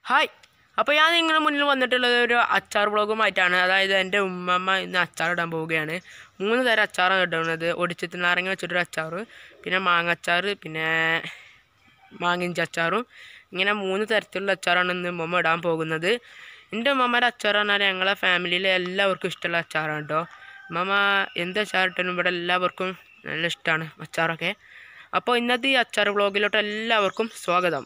Hi അപ്പോൾ ഞാൻ നിങ്ങളുടെ മുന്നിൽ വന്നിട്ടുള്ളത് ഒരു അച്ചാർ വ്ളോഗുമായിട്ടാണ് അതായത് എൻ്റെ ഉമ്മമ്മ ഇന്ന് അച്ചാർ ഇടാൻ പോവുകയാണ് മൂന്ന് തരം അച്ചാറാണ് ഇടുന്നത് ഒടിച്ചത്തിൽ നാരങ്ങ വെച്ചിട്ടൊരു അച്ചാർ പിന്നെ മാങ്ങ അച്ചാർ പിന്നെ മാങ്ങിഞ്ചി അച്ചാറും ഇങ്ങനെ മൂന്ന് തരത്തിലുള്ള അച്ചാറാണ് ഇന്ന് ഉമ്മമ്മ ഇടാൻ പോകുന്നത് എൻ്റെ ഉമ്മമ്മയുടെ അച്ചാർ പറഞ്ഞാൽ ഞങ്ങളെ ഫാമിലിയിലെ എല്ലാവർക്കും ഇഷ്ടമുള്ള അച്ചാറാണ് കേട്ടോ ഉമ്മമ്മ എന്ത് അച്ചാർ ഇട്ടാലും ഇവിടെ എല്ലാവർക്കും നല്ല ഇഷ്ടമാണ് അച്ചാറൊക്കെ അപ്പോൾ ഇന്നത്തെ ഈ അച്ചാർ വ്ളോഗിലോട്ട് എല്ലാവർക്കും സ്വാഗതം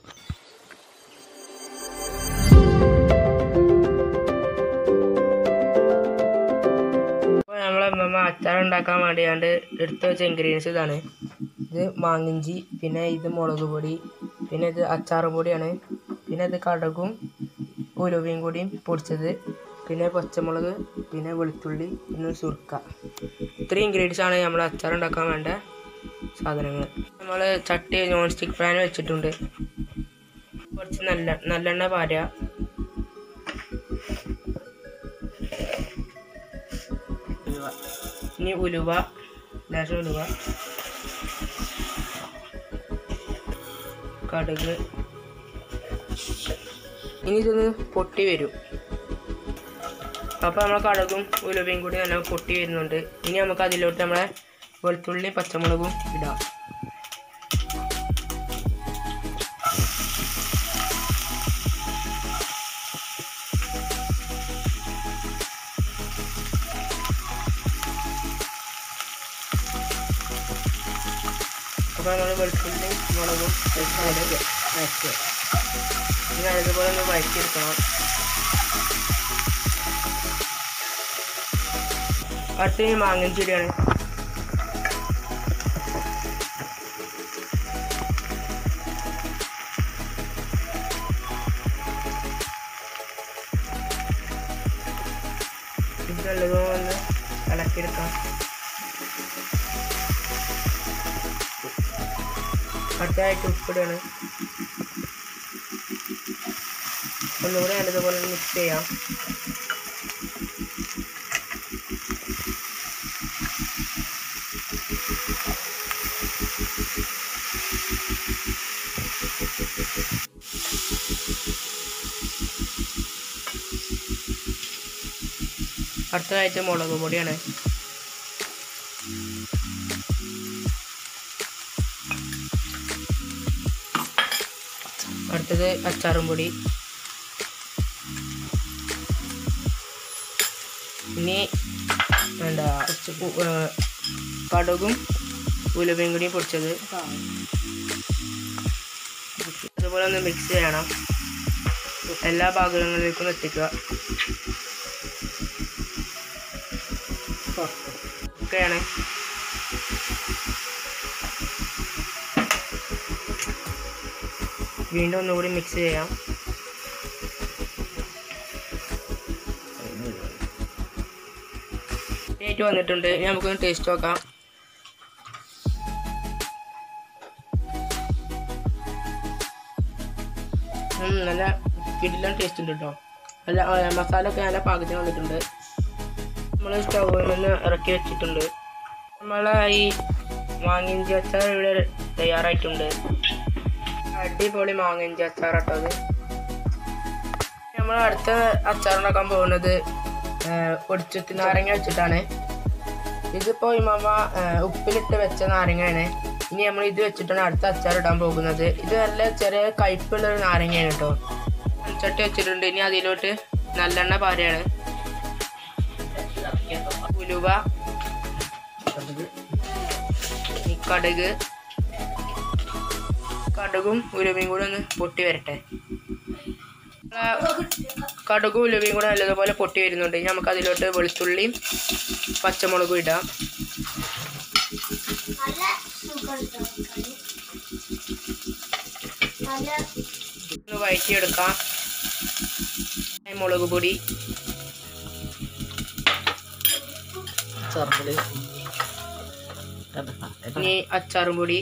അപ്പോൾ നമ്മളെ അമ്മമ്മ അച്ചാർ ഉണ്ടാക്കാൻ വേണ്ടിയാണ്ട് എടുത്തു വെച്ച ഇൻഗ്രീഡിയൻസ് ഇതാണ് ഇത് മാങ്ങിഞ്ചി പിന്നെ ഇത് മുളക് പൊടി പിന്നെ ഇത് അച്ചാർ പൊടിയാണ് പിന്നെ ഇത് കടകും ഉലുവയും കൂടിയും പൊടിച്ചത് പിന്നെ പച്ചമുളക് പിന്നെ വെളുത്തുള്ളി പിന്നെ സുർക്ക ഇത്രയും ഇൻഗ്രീഡിയൻസ് ആണ് നമ്മൾ അച്ചാർ ഉണ്ടാക്കാൻ വേണ്ട സാധനങ്ങൾ നമ്മൾ ചട്ടി നോൺ സ്റ്റിക്ക് പാൻ വെച്ചിട്ടുണ്ട് കുറച്ച് നല്ല നല്ലെണ്ണ പാരുക ഉലുവ ഇനി ഉലുവ ലേശം ഉലുവ കടുക് ഇനി ഇതൊന്ന് പൊട്ടി വരും അപ്പോൾ നമ്മൾ കടുകും ഉലുവയും കൂടി നല്ല പൊട്ടി വരുന്നുണ്ട് ഇനി നമുക്ക് അതിലോട്ട് നമ്മളെ വെളുത്തുള്ളി പച്ചമുളകും ഇടാം അപ്പോൾ നമ്മൾ വെളുത്തുള്ളി മുളകും വഴറ്റുക വഴറ്റുക ഇനി അതുപോലെ ഒന്ന് വഴറ്റിയെടുക്കണം അടുത്ത ഈ മാങ്ങഞ്ചെടിയാണ് ഇത് നല്ലതുപോലെ ഒന്ന് ഇളക്കിയെടുക്കാം അടുത്തതായിട്ട് ഉപ്പിടാണ് ഒന്നുകൂടെ നല്ലതുപോലെ മിക്സ് ചെയ്യാം അടുത്തതായിട്ട് മുളക് പൊടിയാണ് അടുത്തത് അച്ചാറും പൊടി ഇനി എന്താ കുറച്ച് ഉ- ഏ, കടുകും ഉലുവയും കൂടി പൊടിച്ചത് അതുപോലെ ഒന്ന് മിക്സ് ചെയ്യണം എല്ലാ ഭാഗങ്ങളിലേക്കും എത്തിക്കുക ഒക്കെയാണ് വീണ്ടും ഒന്നുകൂടി മിക്സ് ചെയ്യാം ഡേറ്റ് വന്നിട്ടുണ്ട് ഇനി നമുക്കൊന്ന് ടേസ്റ്റ് നോക്കാം ഉം, നല്ല കിടിലൻ ടേസ്റ്റ് ഉണ്ട് കേട്ടോ നല്ല ആ, മസാല ഒക്കെ നല്ല പാകത്തിന് വന്നിട്ടുണ്ട് നമ്മൾ സ്റ്റൗവിൽ നിന്ന് ഇറക്കി വെച്ചിട്ടുണ്ട് നമ്മളെ ഈ മാങ്ങിഞ്ചി അച്ചാർ ഇവിടെ തയ്യാറായിട്ടുണ്ട് അടിപൊളി മാങ്ങിഞ്ചി അച്ചാർ കേട്ടോ അത് നമ്മൾ അടുത്ത അച്ചാർ ഉണ്ടാക്കാൻ പോകുന്നത് പൊടിച്ചത്തി നാരങ്ങ വെച്ചിട്ടാണ് ഇതിപ്പോ ഇമ്മ ഉപ്പിലിട്ട് വെച്ച നാരങ്ങയാണ് ഇനി നമ്മൾ ഇത് വെച്ചിട്ടാണ് അടുത്ത അച്ചാർ ഇടാൻ പോകുന്നത് ഇത് നല്ല ചെറിയ കയ്പുള്ള ഒരു നാരങ്ങയാണ് കേട്ടോ ചട്ടി വെച്ചിട്ടുണ്ട് ഇനി അതിലോട്ട് നല്ലെണ്ണ പാരയാണ് ഉലുവ ഈ കടുക് കടുകും ഉലുവയും കൂടെ ഒന്ന് പൊട്ടി വരട്ടെ ആ, കടുകും ഉലുവയും കൂടെ നല്ലതുപോലെ പൊട്ടി വരുന്നുണ്ട് ഇനി നമുക്ക് അതിലോട്ട് വെളുത്തുള്ളിയും പച്ചമുളകും ഇടാം നല്ല സുഖമുണ്ട് വെക്കാന്. നല്ല ഒന്ന് വഴറ്റിയെടുക്കാം ഈ മുളക് പൊടി ഇനി അച്ചാറും പൊടി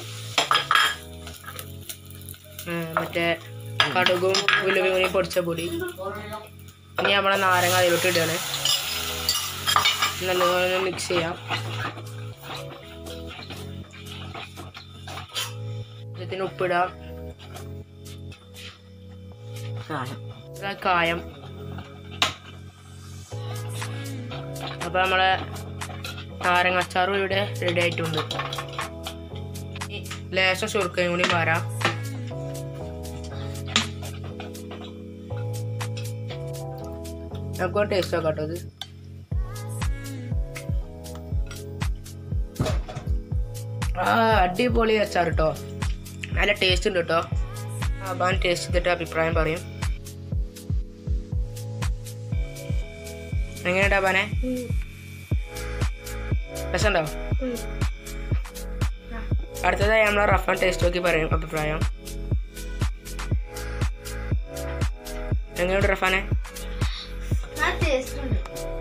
ആ, മറ്റേ കടുകും ഉലുവയും കൂടി പൊടിച്ച പൊടി ഇനി നമ്മളെ നാരങ്ങ അതിലോട്ട് ഇടുകയാണ് നല്ലപോലെ മിക്സ് ചെയ്യാം ഇതിന് ഉപ്പിടാം കായം ഇതാ കായം അപ്പൊ നമ്മളെ നാരങ്ങാച്ചാറും ഇവിടെ റെഡി ആയിട്ടുണ്ട് ഇനി ലേശം ചുരുക്കയും കൂടി വരാം നമുക്ക് ടേസ്റ്റ് നോക്കാം കേട്ടോ ഇത് ആ അടിപൊളി അച്ചാർ കേട്ടോ നല്ല ടേസ്റ്റ് ഉണ്ട് കേട്ടോ അബാൻ ടേസ്റ്റ് ചെയ്തിട്ട് അഭിപ്രായം പറയും എങ്ങനെയുണ്ടാ അബാനെ രസമുണ്ടോ അടുത്തതായി നമ്മളെ റഫാൻ ടേസ്റ്റ് നോക്കി പറയും അഭിപ്രായം എങ്ങനെയുണ്ട് റഫാനെ നല്ല ടേസ്റ്റ് ഉണ്ട്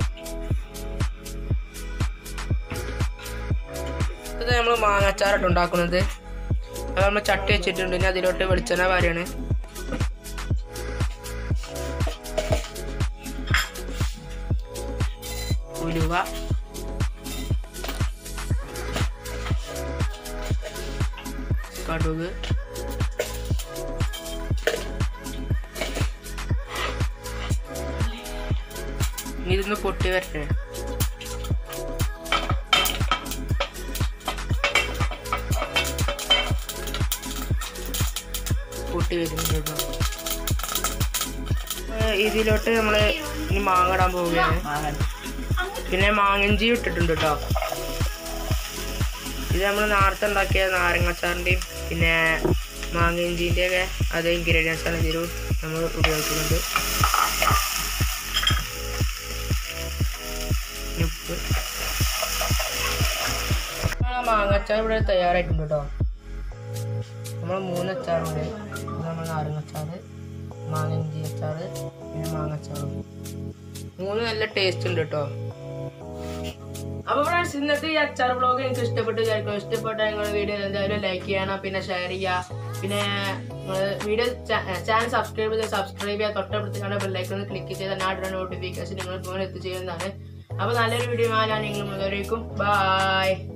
ഇത് നമ്മൾ മാങ്ങാച്ചാറായിട്ട് ഉണ്ടാക്കുന്നത് അത് നമ്മൾ ചട്ടി വെച്ചിട്ടുണ്ട് ഇനി അതിലോട്ട് വെളിച്ചെണ്ണ വാരിയാണ് ഉലുവ കടുക് ഇനി ഇതൊന്ന് പൊട്ടി വരട്ടെ പൊട്ടി വരുന്നുണ്ട് കേട്ടോ ഏഹ് ഇതിലോട്ട് നമ്മൾ ഇനി മാങ്ങ ഇടാൻ പോവുകയാണ് മാങ്ങ പിന്നെ മാങ്ങഞ്ചി ഇട്ടിട്ടുണ്ട് കേട്ടോ ഇത് നമ്മൾ നേരത്തെ ഉണ്ടാക്കിയ നാരങ്ങാച്ചാറിൻ്റെയും പിന്നെ മാങ്ങഞ്ചിൻ്റെ ഒക്കെ അതേ ഇൻഗ്രീഡിയൻസ് ആണ് ഇതിൽ നമ്മൾ ഉപയോഗിക്കുന്നുണ്ട് ഇനി ഉപ്പ് നമ്മളെ മാങ്ങാച്ചാർ ഇവിടെ തയ്യാറായിട്ടുണ്ട് കേട്ടോ നമ്മൾ മൂന്ന് അച്ചാറുണ്ട് ഇത് നമ്മൾ നാരങ്ങച്ചാറ് മാങ്ങഞ്ചി അച്ചാറ് പിന്നെ മാങ്ങച്ചാറും മൂന്ന് നല്ല ടേസ്റ്റ് ഉണ്ട് കേട്ടോ അപ്പൊ ഫ്രണ്ട്സ് ഇന്നത്തെ ഈ അച്ചാർ ബ്ലോഗ് എനിക്ക് ഇഷ്ടപ്പെട്ടു വിചാരിക്കും ഇഷ്ടപ്പെട്ട നിങ്ങൾ വീഡിയോ എന്തായാലും ലൈക്ക് ചെയ്യണം പിന്നെ ഷെയർ ചെയ്യുക പിന്നെ വീഡിയോ ചാനൽ സബ്സ്ക്രൈബ് ചെയ്ത് സബ്സ്ക്രൈബ് ചെയ്യുക തൊട്ടടുത്ത് ബെല്ലൈക്കൺ ക്ലിക്ക് ചെയ്ത് നാട്ടിലെ നോട്ടിഫിക്കേഷൻ നിങ്ങൾ ഫോൺ എത്തിച്ചേരുന്നതാണ് അപ്പൊ നല്ലൊരു വീഡിയോ ഞാൻ നിങ്ങൾ മുതലേക്കും ബൈ